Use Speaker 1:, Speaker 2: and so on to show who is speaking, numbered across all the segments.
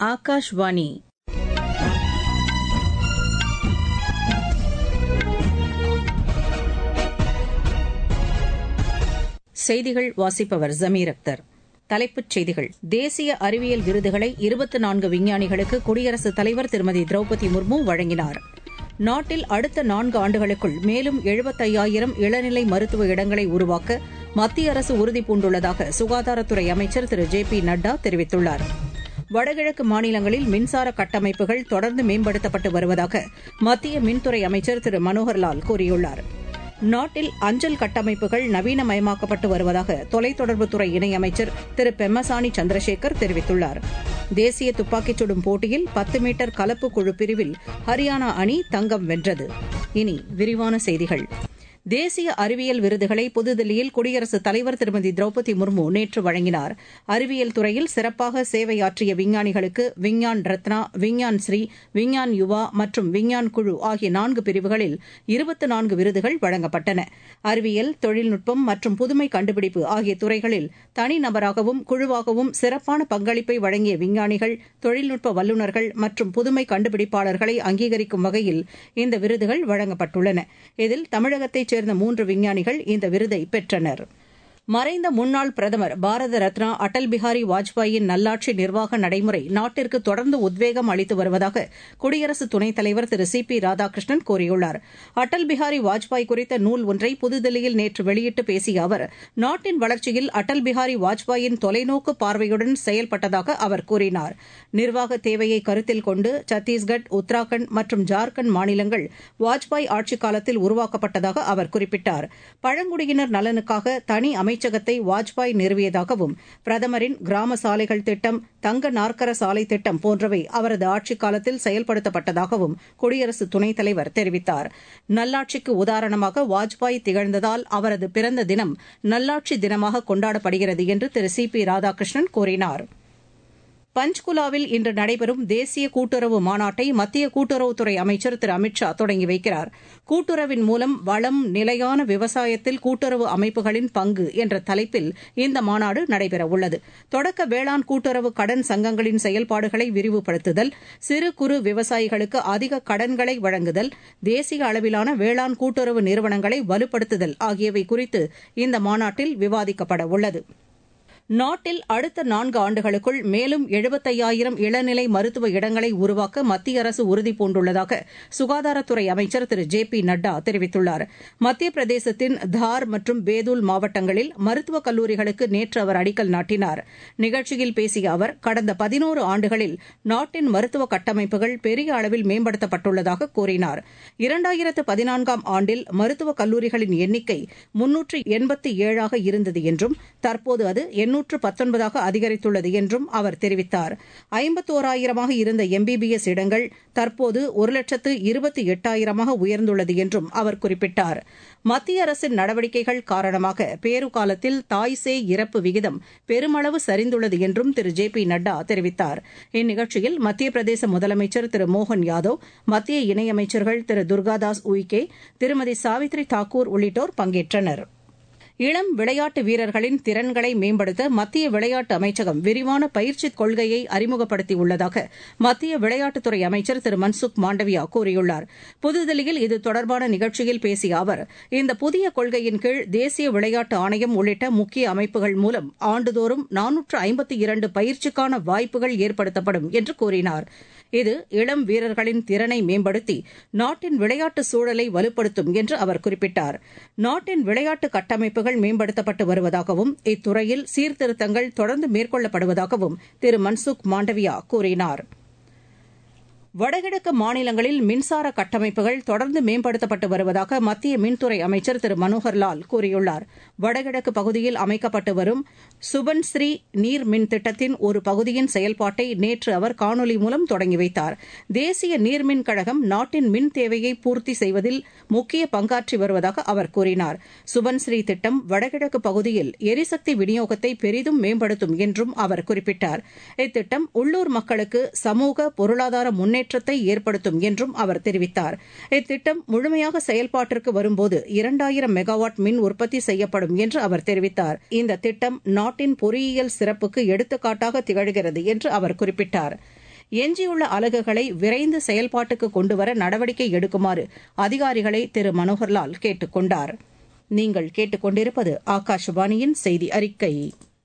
Speaker 1: ஆகாஷ்வாணி செய்திகள் வாசிப்பவர் ஜமீர் அக்தர் தலைப்புச் செய்திகள் தேசிய அறிவியல் விருதுகளை இருபத்து நான்கு விஞ்ஞானிகளுக்கு குடியரசுத் தலைவர் திருமதி திரௌபதி முர்மு வழங்கினார் நாட்டில் அடுத்த நான்கு ஆண்டுகளுக்குள் மேலும் எழுபத்தையாயிரம் இளநிலை மருத்துவ இடங்களை உருவாக்க மத்திய அரசு உறுதிபூண்டுள்ளதாக சுகாதாரத்துறை அமைச்சர் திரு ஜே பி நட்டா தெரிவித்துள்ளார் வடகிழக்கு மாநிலங்களில் மின்சார கட்டமைப்புகள் தொடர்ந்து மேம்படுத்தப்பட்டு வருவதாக மத்திய மின்துறை அமைச்சர் திரு மனோகர்லால் கூறியுள்ளார் நாட்டில் அஞ்சல் கட்டமைப்புகள் நவீனமயமாக்கப்பட்டு வருவதாக தொலைத்தொடர்புத்துறை இணையமைச்சர் திரு பெம்மசானி சந்திரசேகர் தெரிவித்துள்ளார் தேசிய துப்பாக்கிச் சுடும் போட்டியில் பத்து மீட்டர் கலப்பு குழு பிரிவில் ஹரியானா அணி தங்கம் வென்றது இனி விரிவான செய்திகள் தேசிய அறிவியல் விருதுகளை புதுதில்லியில் குடியரசுத் தலைவர் திருமதி திரௌபதி முர்மு நேற்று வழங்கினார் அறிவியல் துறையில் சிறப்பாக சேவையாற்றிய விஞ்ஞானிகளுக்கு விஞ்ஞான் ரத்னா விஞ்ஞான் ஸ்ரீ விஞ்ஞான் யுவா மற்றும் விஞ்ஞான் குழு ஆகிய நான்கு பிரிவுகளில் இருபத்து நான்கு விருதுகள் வழங்கப்பட்டன அறிவியல் தொழில்நுட்பம் மற்றும் புதுமை கண்டுபிடிப்பு ஆகிய துறைகளில் தனிநபராகவும் குழுவாகவும் சிறப்பான பங்களிப்பை வழங்கிய விஞ்ஞானிகள் தொழில்நுட்ப வல்லுநர்கள் மற்றும் புதுமை கண்டுபிடிப்பாளர்களை அங்கீகரிக்கும் வகையில் இந்த விருதுகள் வழங்கப்பட்டுள்ளன இதில் தமிழகத்தைச் சேர்ந்த மூன்று விஞ்ஞானிகள் இந்த விருதை பெற்றனர் மறைந்த முன்னாள் பிரதமர் பாரத ரத்னா அடல் பிஹாரி வாஜ்பாயின் நல்லாட்சி நிர்வாக நடைமுறை நாட்டிற்கு தொடர்ந்து உத்வேகம் அளித்து வருவதாக குடியரசு துணைத் தலைவர் திரு சி பி ராதாகிருஷ்ணன் கூறியுள்ளார் அடல் பிஹாரி வாஜ்பாய் குறித்த நூல் ஒன்றை புதுதில்லியில் நேற்று வெளியிட்டு பேசிய அவர் நாட்டின் வளர்ச்சியில் அடல் பிஹாரி வாஜ்பாயின் தொலைநோக்கு பார்வையுடன் செயல்பட்டதாக அவர் கூறினார் நிர்வாக தேவையை கருத்தில் கொண்டு சத்தீஸ்கட் உத்தராகண்ட் மற்றும் ஜார்க்கண்ட் மாநிலங்கள் வாஜ்பாய் ஆட்சிக் காலத்தில் உருவாக்கப்பட்டதாக அவர் குறிப்பிட்டார் பழங்குடியினர் நலனுக்காக தனி அமைச்சகத்தை வாஜ்பாய் நிறுவியதாகவும் பிரதமரின் கிராம சாலைகள் திட்டம் தங்க நாற்கர சாலை திட்டம் போன்றவை அவரது ஆட்சிக் காலத்தில் செயல்படுத்தப்பட்டதாகவும் குடியரசு துணைத் தலைவர் தெரிவித்தார் நல்லாட்சிக்கு உதாரணமாக வாஜ்பாய் திகழ்ந்ததால் அவரது பிறந்த தினம் நல்லாட்சி தினமாக கொண்டாடப்படுகிறது என்று திரு சி பி ராதாகிருஷ்ணன் கூறினார் பஞ்ச்குலாவில் இன்று நடைபெறும் தேசிய கூட்டுறவு மாநாட்டை மத்திய கூட்டுறவுத்துறை அமைச்சர் திரு அமித் ஷா தொடங்கி வைக்கிறார் கூட்டுறவின் மூலம் வளம் நிலையான விவசாயத்தில் கூட்டுறவு அமைப்புகளின் பங்கு என்ற தலைப்பில் இந்த மாநாடு நடைபெறவுள்ளது தொடக்க வேளாண் கூட்டுறவு கடன் சங்கங்களின் செயல்பாடுகளை விரிவுபடுத்துதல் சிறு குறு விவசாயிகளுக்கு அதிக கடன்களை வழங்குதல் தேசிய அளவிலான வேளாண் கூட்டுறவு நிறுவனங்களை வலுப்படுத்துதல் ஆகியவை குறித்து இந்த மாநாட்டில் விவாதிக்கப்பட உள்ளது நாட்டில் அடுத்த நான்கு ஆண்டுகளுக்குள் மேலும் எழுபத்தையாயிரம் இளநிலை மருத்துவ இடங்களை உருவாக்க மத்திய அரசு உறுதிபூண்டுள்ளதாக சுகாதாரத்துறை அமைச்சர் திரு ஜே பி நட்டா தெரிவித்துள்ளார் மத்திய பிரதேசத்தின் தார் மற்றும் பேதுல் மாவட்டங்களில் மருத்துவக் கல்லூரிகளுக்கு நேற்று அவர் அடிக்கல் நாட்டினார் நிகழ்ச்சியில் பேசிய அவர் கடந்த பதினோரு ஆண்டுகளில் நாட்டின் மருத்துவ கட்டமைப்புகள் பெரிய அளவில் மேம்படுத்தப்பட்டுள்ளதாக கூறினார் இரண்டாயிரத்து பதினான்காம் ஆண்டில் மருத்துவக் கல்லூரிகளின் எண்ணிக்கை முன்னூற்று எண்பத்தி ஏழாக இருந்தது என்றும் தற்போது அது எண்ணூற்று பத்தொன்பதாக அதிகரித்துள்ளது என்றும் அவர் தெரிவித்தார் ஐம்பத்தோராயிரமாக இருந்த எம்பிபிஎஸ் இடங்கள் தற்போது ஒரு லட்சத்து இருபத்தி எட்டாயிரமாக உயர்ந்துள்ளது என்றும் அவர் குறிப்பிட்டார் மத்திய அரசின் நடவடிக்கைகள் காரணமாக பேறு காலத்தில் தாய்சே இறப்பு விகிதம் பெருமளவு சரிந்துள்ளது என்றும் திரு ஜே பி நட்டா தெரிவித்தார் இந்நிகழ்ச்சியில் மத்திய பிரதேச முதலமைச்சர் திரு மோகன் யாதவ் மத்திய இணையமைச்சர்கள் திரு துர்காதாஸ் உய்கே திருமதி சாவித்ரி தாக்கூர் உள்ளிட்டோர் பங்கேற்றனா் இளம் விளையாட்டு வீரர்களின் திறன்களை மேம்படுத்த மத்திய விளையாட்டு அமைச்சகம் விரிவான பயிற்சி கொள்கையை அறிமுகப்படுத்தியுள்ளதாக மத்திய விளையாட்டுத்துறை அமைச்சர் திரு மன்சுக் மாண்டவியா கூறியுள்ளார் புதுதில்லியில் இது தொடர்பான நிகழ்ச்சியில் பேசிய அவர் இந்த புதிய கொள்கையின் கீழ் தேசிய விளையாட்டு ஆணையம் உள்ளிட்ட முக்கிய அமைப்புகள் மூலம் ஆண்டுதோறும் நானூற்று ஐம்பத்தி இரண்டு பயிற்சிக்கான வாய்ப்புகள் ஏற்படுத்தப்படும் என்று கூறினார் இது இளம் வீரர்களின் திறனை மேம்படுத்தி நாட்டின் விளையாட்டு சூழலை வலுப்படுத்தும் என்று அவர் குறிப்பிட்டார் நாட்டின் விளையாட்டு கட்டமைப்புகள் மேம்படுத்தப்பட்டு வருவதாகவும் இத்துறையில் சீர்திருத்தங்கள் தொடர்ந்து மேற்கொள்ளப்படுவதாகவும் திரு மன்சுக் மாண்டவியா கூறினாா் வடகிழக்கு மாநிலங்களில் மின்சார கட்டமைப்புகள் தொடர்ந்து மேம்படுத்தப்பட்டு வருவதாக மத்திய மின்துறை அமைச்சர் திரு மனோகர்லால் கூறியுள்ளார் வடகிழக்கு பகுதியில் அமைக்கப்பட்டு வரும் சுபன்ஸ்ரீ நீர் மின் திட்டத்தின் ஒரு பகுதியின் செயல்பாட்டை நேற்று அவர் காணொலி மூலம் தொடங்கி வைத்தார் தேசிய நீர்மின் கழகம் நாட்டின் மின் தேவையை பூர்த்தி செய்வதில் முக்கிய பங்காற்றி வருவதாக அவர் கூறினார் சுபன்ஸ்ரீ திட்டம் வடகிழக்கு பகுதியில் எரிசக்தி விநியோகத்தை பெரிதும் மேம்படுத்தும் என்றும் அவர் குறிப்பிட்டார் இத்திட்டம் உள்ளூர் மக்களுக்கு சமூக பொருளாதார முன்னேற்ற முன்னேற்றத்தை ஏற்படுத்தும் என்றும் அவர் தெரிவித்தார் இத்திட்டம் முழுமையாக செயல்பாட்டிற்கு வரும்போது இரண்டாயிரம் மெகாவாட் மின் உற்பத்தி செய்யப்படும் என்று அவர் தெரிவித்தார் இந்த திட்டம் நாட்டின் பொறியியல் சிறப்புக்கு எடுத்துக்காட்டாக திகழ்கிறது என்று அவர் குறிப்பிட்டார் எஞ்சியுள்ள அலகுகளை விரைந்து செயல்பாட்டுக்கு கொண்டுவர நடவடிக்கை எடுக்குமாறு அதிகாரிகளை திரு மனோகர்லால் கேட்டுக் கொண்டார் நீங்கள் கேட்டுக்கொண்டிருப்பது ஆகாஷவாணியின் செய்தி அறிக்கை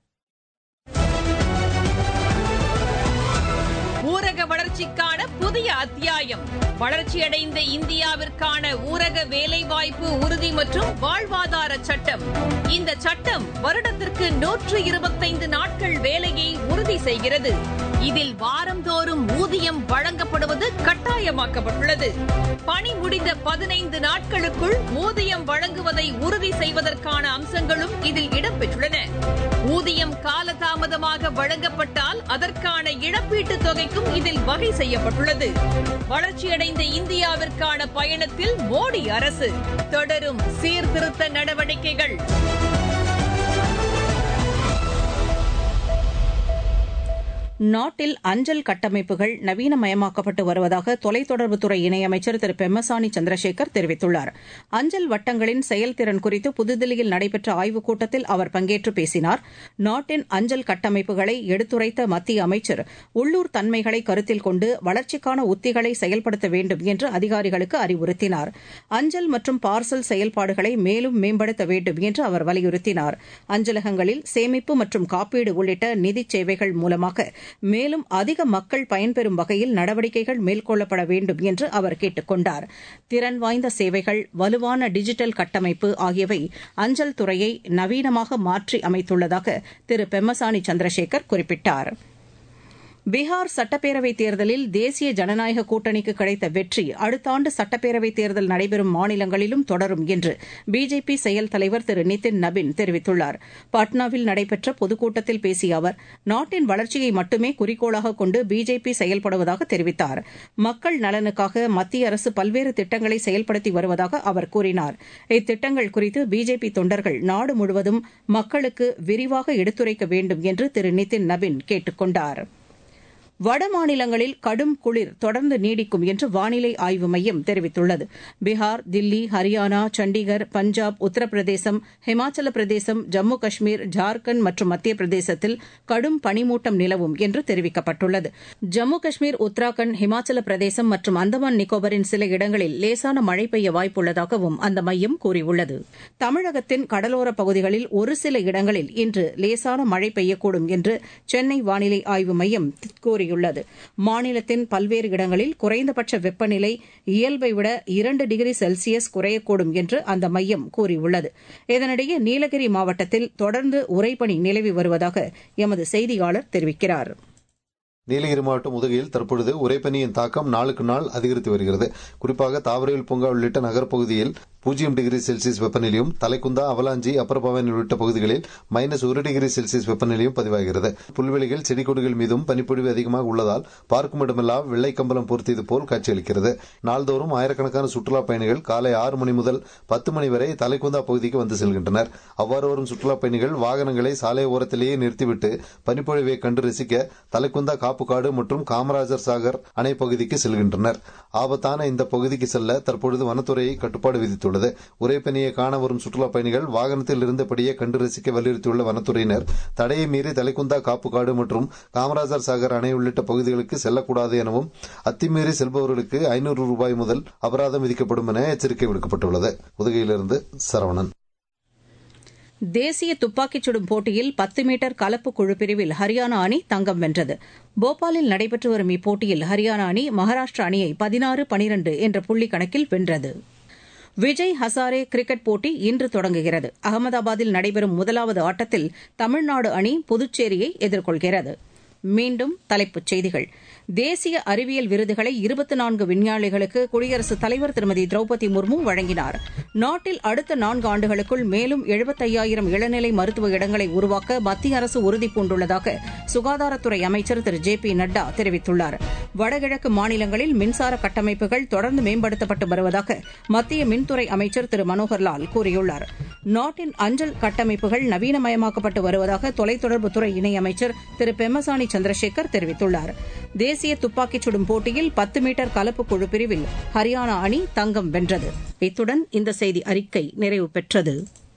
Speaker 2: ஊரக வளர்ச்சிக்கான புதிய அத்தியாயம் வளர்ச்சியடைந்த இந்தியாவிற்கான ஊரக வேலைவாய்ப்பு உறுதி மற்றும் வாழ்வாதார சட்டம் இந்த சட்டம் வருடத்திற்கு நூற்று இருபத்தைந்து நாட்கள் வேலையை உறுதி செய்கிறது இதில் வாரந்தோறும் ஊதியம் வழங்கப்படுவது கட்டாயமாக்கப்பட்டுள்ளது பணி முடிந்த பதினைந்து நாட்களுக்குள் ஊதியம் வழங்குவதை உறுதி செய்வதற்கான அம்சங்களும் இதில் இடம்பெற்றுள்ளன ஊதியம் காலதாமதமாக வழங்கப்பட்டால் அதற்கான இழப்பீட்டுத் தொகைக்கும் இதில் வகை செய்யப்பட்டுள்ளது வளர்ச்சியடைந்த இந்தியாவிற்கான பயணத்தில் மோடி அரசு தொடரும் சீர்திருத்த நடவடிக்கைகள்
Speaker 1: நாட்டில் அஞ்சல் கட்டமைப்புகள் நவீனமயமாக்கப்பட்டு வருவதாக தொலைத்தொடர்புத்துறை இணையமைச்சர் திரு பெம்மசானி சந்திரசேகர் தெரிவித்துள்ளார் அஞ்சல் வட்டங்களின் செயல்திறன் குறித்து புதுதில்லியில் நடைபெற்ற ஆய்வுக் கூட்டத்தில் அவர் பங்கேற்று பேசினார் நாட்டின் அஞ்சல் கட்டமைப்புகளை எடுத்துரைத்த மத்திய அமைச்சர் உள்ளூர் தன்மைகளை கருத்தில் கொண்டு வளர்ச்சிக்கான உத்திகளை செயல்படுத்த வேண்டும் என்று அதிகாரிகளுக்கு அறிவுறுத்தினார் அஞ்சல் மற்றும் பார்சல் செயல்பாடுகளை மேலும் மேம்படுத்த வேண்டும் என்று அவர் வலியுறுத்தினார் அஞ்சலகங்களில் சேமிப்பு மற்றும் காப்பீடு உள்ளிட்ட நிதிச் சேவைகள் மூலமாக மேலும் அதிக மக்கள் பயன்பெறும் வகையில் நடவடிக்கைகள் மேற்கொள்ளப்பட வேண்டும் என்று அவர் கேட்டுக் கொண்டார் திறன் வாய்ந்த சேவைகள் வலுவான டிஜிட்டல் கட்டமைப்பு ஆகியவை அஞ்சல் துறையை நவீனமாக மாற்றி அமைத்துள்ளதாக திரு பெம்மசானி சந்திரசேகர் குறிப்பிட்டார் பீகார் சட்டப்பேரவைத் தேர்தலில் தேசிய ஜனநாயக கூட்டணிக்கு கிடைத்த வெற்றி அடுத்த ஆண்டு சட்டப்பேரவைத் தேர்தல் நடைபெறும் மாநிலங்களிலும் தொடரும் என்று பிஜேபி செயல் தலைவர் திரு நிதின் நபின் தெரிவித்துள்ளார் பாட்னாவில் நடைபெற்ற பொதுக்கூட்டத்தில் பேசிய அவர் நாட்டின் வளர்ச்சியை மட்டுமே குறிக்கோளாக கொண்டு பிஜேபி செயல்படுவதாக தெரிவித்தார் மக்கள் நலனுக்காக மத்திய அரசு பல்வேறு திட்டங்களை செயல்படுத்தி வருவதாக அவர் கூறினார் இத்திட்டங்கள் குறித்து பிஜேபி தொண்டர்கள் நாடு முழுவதும் மக்களுக்கு விரிவாக எடுத்துரைக்க வேண்டும் என்று திரு நிதின் நபின் கேட்டுக் கொண்டாா் வட மாநிலங்களில் கடும் குளிர் தொடர்ந்து நீடிக்கும் என்று வானிலை ஆய்வு மையம் தெரிவித்துள்ளது பீகார் தில்லி ஹரியானா சண்டிகர் பஞ்சாப் உத்தரப்பிரதேசம் ஹிமாச்சல பிரதேசம் ஜம்மு காஷ்மீர் ஜார்க்கண்ட் மற்றும் மத்திய பிரதேசத்தில் கடும் பனிமூட்டம் நிலவும் என்று தெரிவிக்கப்பட்டுள்ளது ஜம்மு காஷ்மீர் உத்தராகண்ட் ஹிமாச்சல பிரதேசம் மற்றும் அந்தமான் நிக்கோபரின் சில இடங்களில் லேசான மழை பெய்ய வாய்ப்புள்ளதாகவும் அந்த மையம் கூறியுள்ளது தமிழகத்தின் கடலோரப் பகுதிகளில் ஒரு சில இடங்களில் இன்று லேசான மழை பெய்யக்கூடும் என்று சென்னை வானிலை ஆய்வு மையம் கூறியுள்ளது கூறியுள்ளது மாநிலத்தின் பல்வேறு இடங்களில் குறைந்தபட்ச வெப்பநிலை இயல்பை விட இரண்டு டிகிரி செல்சியஸ் குறையக்கூடும் என்று அந்த மையம் கூறியுள்ளது இதனிடையே நீலகிரி மாவட்டத்தில் தொடர்ந்து உறைபனி நிலவி வருவதாக எமது செய்தியாளர் தெரிவிக்கிறார்
Speaker 3: நீலகிரி மாவட்டம் உதகையில் தற்பொழுது உரைப்பனியின் தாக்கம் நாளுக்கு நாள் அதிகரித்து வருகிறது குறிப்பாக தாவரவியல் பூங்கா உள்ளிட்ட நகரப்பகுதியில் பூஜ்ஜியம் டிகிரி செல்சியஸ் வெப்பநிலையும் தலைக்குந்தா அவலாஞ்சி அப்பர் பவானி உள்ளிட்ட பகுதிகளில் மைனஸ் ஒரு டிகிரி செல்சியஸ் வெப்பநிலையும் பதிவாகிறது புல்வெளிகள் செடி கொடிகள் மீதும் பனிப்பொழிவு அதிகமாக உள்ளதால் பார்க்கும் இடமெல்லாம் வெள்ளை கம்பளம் பொருத்தியது போல் காட்சியளிக்கிறது நாள்தோறும் ஆயிரக்கணக்கான சுற்றுலா பயணிகள் காலை ஆறு மணி முதல் பத்து மணி வரை தலைக்குந்தா பகுதிக்கு வந்து செல்கின்றனர் அவ்வாறு வரும் சுற்றுலா பயணிகள் வாகனங்களை சாலை ஓரத்திலேயே நிறுத்திவிட்டு பனிப்பொழிவை கண்டு ரசிக்க தலைக்குந்தா காப்புக்காடு மற்றும் காமராஜர் சாகர் அணை பகுதிக்கு செல்கின்றனர் ஆபத்தான இந்த பகுதிக்கு செல்ல தற்பொழுது வனத்துறையை கட்டுப்பாடு விதித்துள்ளது உரைப்பனியை காண வரும் சுற்றுலா பயணிகள் வாகனத்தில் இருந்தபடியே கண்டு ரசிக்க வலியுறுத்தியுள்ள வனத்துறையினர் தடையை மீறி தலைக்குந்தா காப்புக்காடு மற்றும் காமராஜர் சாகர் அணை உள்ளிட்ட பகுதிகளுக்கு செல்லக்கூடாது எனவும் அத்துமீறி செல்பவர்களுக்கு ஐநூறு ரூபாய் முதல் அபராதம் விதிக்கப்படும் என எச்சரிக்கை விடுக்கப்பட்டுள்ளது உதகையிலிருந்து சரவணன்
Speaker 1: தேசிய துப்பாக்கிச் சுடும் போட்டியில் பத்து மீட்டர் கலப்பு குழு பிரிவில் ஹரியானா அணி தங்கம் வென்றது போபாலில் நடைபெற்று வரும் இப்போட்டியில் ஹரியானா அணி மகாராஷ்டிரா அணியை பதினாறு பனிரண்டு என்ற புள்ளி கணக்கில் வென்றது விஜய் ஹசாரே கிரிக்கெட் போட்டி இன்று தொடங்குகிறது அகமதாபாத்தில் நடைபெறும் முதலாவது ஆட்டத்தில் தமிழ்நாடு அணி புதுச்சேரியை எதிர்கொள்கிறது மீண்டும் தலைப்புச் செய்திகள் தேசிய அறிவியல் விருதுகளை இருபத்தி நான்கு விஞ்ஞானிகளுக்கு குடியரசுத் தலைவர் திருமதி திரௌபதி முர்மு வழங்கினார் நாட்டில் அடுத்த நான்கு ஆண்டுகளுக்குள் மேலும் எழுபத்தையாயிரம் இளநிலை மருத்துவ இடங்களை உருவாக்க மத்திய அரசு உறுதிபூண்டுள்ளதாக சுகாதாரத்துறை அமைச்சர் திரு ஜே பி நட்டா தெரிவித்துள்ளார் வடகிழக்கு மாநிலங்களில் மின்சார கட்டமைப்புகள் தொடர்ந்து மேம்படுத்தப்பட்டு வருவதாக மத்திய மின்துறை அமைச்சர் திரு மனோகர்லால் கூறியுள்ளார் நாட்டின் அஞ்சல் கட்டமைப்புகள் நவீனமயமாக்கப்பட்டு வருவதாக தொலைத்தொடர்புத்துறை இணையமைச்சர் திரு பெம்மசானி சந்திரசேகர் தெரிவித்துள்ளார் தேசிய துப்பாக்கிச் சுடும் போட்டியில் பத்து மீட்டர் கலப்பு குழு பிரிவில் ஹரியானா அணி தங்கம் வென்றது இத்துடன் இந்த செய்தி அறிக்கை நிறைவு பெற்றது